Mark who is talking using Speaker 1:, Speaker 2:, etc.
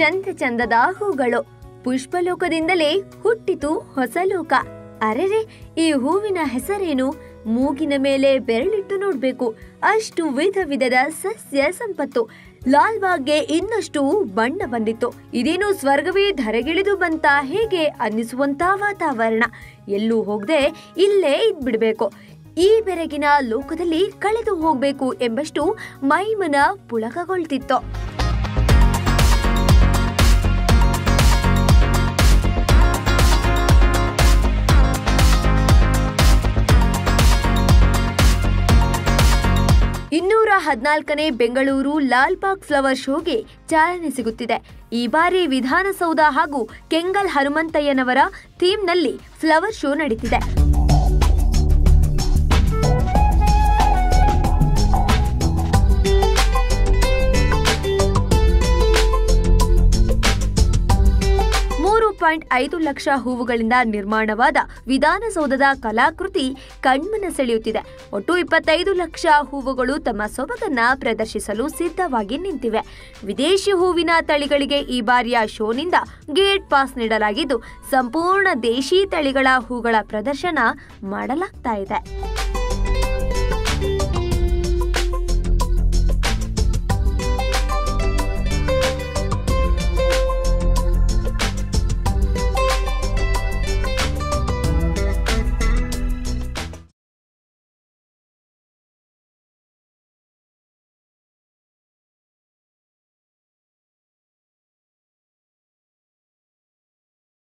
Speaker 1: ಚಂದ ಚಂದದ ಹೂಗಳು ಪುಷ್ಪಲೋಕದಿಂದಲೇ ಹುಟ್ಟಿತು ಹೊಸ ಲೋಕ ಅರೆರೆ ಈ ಹೂವಿನ ಹೆಸರೇನು ಮೂಗಿನ ಮೇಲೆ ಬೆರಳಿಟ್ಟು ನೋಡ್ಬೇಕು ಅಷ್ಟು ವಿಧ ವಿಧದ ಸಸ್ಯ ಸಂಪತ್ತು ಲಾಲ್ಬಾಗ್ಗೆ ಇನ್ನಷ್ಟು ಬಣ್ಣ ಬಂದಿತ್ತು ಇದೇನು ಸ್ವರ್ಗವೇ ಧರೆಗಿಳಿದು ಬಂತ ಹೇಗೆ ಅನ್ನಿಸುವಂತ ವಾತಾವರಣ ಎಲ್ಲೂ ಹೋಗದೆ ಇಲ್ಲೇ ಇದ್ಬಿಡ್ಬೇಕು ಈ ಬೆರಗಿನ ಲೋಕದಲ್ಲಿ ಕಳೆದು ಹೋಗ್ಬೇಕು ಎಂಬಷ್ಟು ಮೈಮನ ಪುಳಕಗೊಳ್ತಿತ್ತು ಇನ್ನೂರ ಹದಿನಾಲ್ಕನೇ ಬೆಂಗಳೂರು ಲಾಲ್ಬಾಗ್ ಫ್ಲವರ್ ಶೋಗೆ ಚಾಲನೆ ಸಿಗುತ್ತಿದೆ ಈ ಬಾರಿ ವಿಧಾನಸೌಧ ಹಾಗೂ ಕೆಂಗಲ್ ಹನುಮಂತಯ್ಯನವರ ಥೀಮ್ನಲ್ಲಿ ಫ್ಲವರ್ ಶೋ ನಡೀತಿದೆ ಮೂರು ಪಾಯಿಂಟ್ ಐದು ಲಕ್ಷ ಹೂವುಗಳಿಂದ ನಿರ್ಮಾಣವಾದ ವಿಧಾನಸೌಧದ ಕಲಾಕೃತಿ ಕಣ್ಮನ ಸೆಳೆಯುತ್ತಿದೆ ಒಟ್ಟು ಇಪ್ಪತ್ತೈದು ಲಕ್ಷ ಹೂವುಗಳು ತಮ್ಮ ಸೊಬಗನ್ನ ಪ್ರದರ್ಶಿಸಲು ಸಿದ್ಧವಾಗಿ ನಿಂತಿವೆ ವಿದೇಶಿ ಹೂವಿನ ತಳಿಗಳಿಗೆ ಈ ಬಾರಿಯ ಶೋನಿಂದ ಗೇಟ್ ಪಾಸ್ ನೀಡಲಾಗಿದ್ದು ಸಂಪೂರ್ಣ ದೇಶಿ ತಳಿಗಳ ಹೂಗಳ ಪ್ರದರ್ಶನ ಮಾಡಲಾಗ್ತಾ ಇದೆ